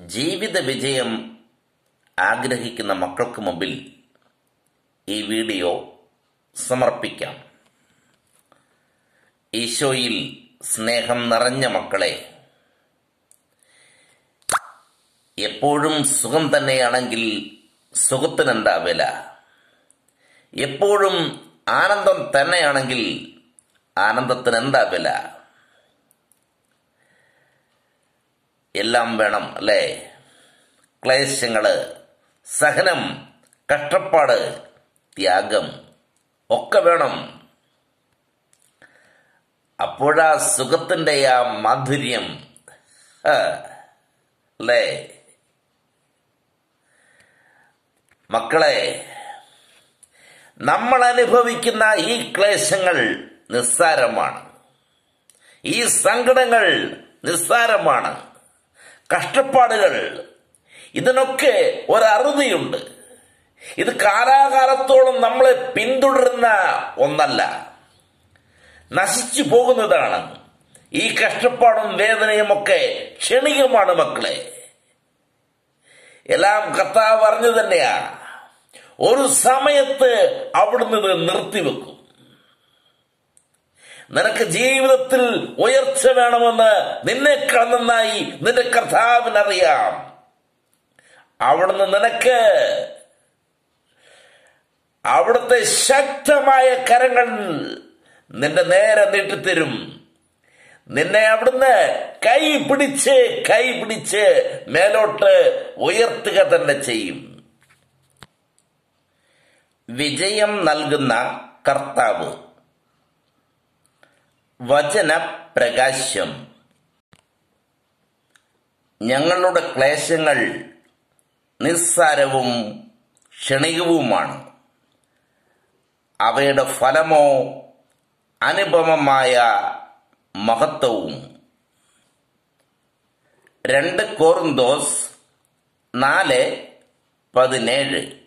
ജീവിത വിജയം ആഗ്രഹിക്കുന്ന മക്കൾക്ക് മുമ്പിൽ ഈ വീഡിയോ സമർപ്പിക്കാം ഈശോയിൽ സ്നേഹം നിറഞ്ഞ മക്കളെ എപ്പോഴും സുഖം തന്നെയാണെങ്കിൽ സുഖത്തിനെന്താ വില എപ്പോഴും ആനന്ദം തന്നെയാണെങ്കിൽ ആനന്ദത്തിന് എന്താ വില എല്ലാം വേണം അല്ലേ ക്ലേശങ്ങള് സഹനം കഷ്ടപ്പാട് ത്യാഗം ഒക്കെ വേണം അപ്പോഴാ സുഖത്തിന്റെ ആ മാധുര്യം ആ, അല്ലേ മക്കളെ നമ്മൾ അനുഭവിക്കുന്ന ഈ ക്ലേശങ്ങൾ നിസ്സാരമാണ് ഈ സങ്കടങ്ങൾ നിസ്സാരമാണ് കഷ്ടപ്പാടുകൾ ഇതിനൊക്കെ ഒരറുതിയുണ്ട് ഇത് കാലാകാലത്തോളം നമ്മളെ പിന്തുടരുന്ന ഒന്നല്ല നശിച്ചു പോകുന്നതാണ് ഈ കഷ്ടപ്പാടും വേദനയും ഒക്കെ ക്ഷണികമാണ് മക്കളെ എല്ലാം കർത്താവ് പറഞ്ഞു തന്നെയാ ഒരു സമയത്ത് അവിടുന്ന് ഇത് നിർത്തിവെക്കും നിനക്ക് ജീവിതത്തിൽ ഉയർച്ച വേണമെന്ന് നിന്നെക്കാൾ നന്നായി നിന്റെ കർത്താവിനറിയാം അവിടുന്ന് നിനക്ക് അവിടുത്തെ ശക്തമായ കരങ്ങൾ നിന്റെ നേരെ നീട്ടിത്തരും നിന്നെ അവിടുന്ന് കൈ പിടിച്ച് കൈ പിടിച്ച് മേലോട്ട് ഉയർത്തുക തന്നെ ചെയ്യും വിജയം നൽകുന്ന കർത്താവ് വചന പ്രകാശം ഞങ്ങളുടെ ക്ലേശങ്ങൾ നിസ്സാരവും ക്ഷണികവുമാണ് അവയുടെ ഫലമോ അനുപമമായ മഹത്വവും രണ്ട് കോറിന്തോസ് നാല് പതിനേഴ്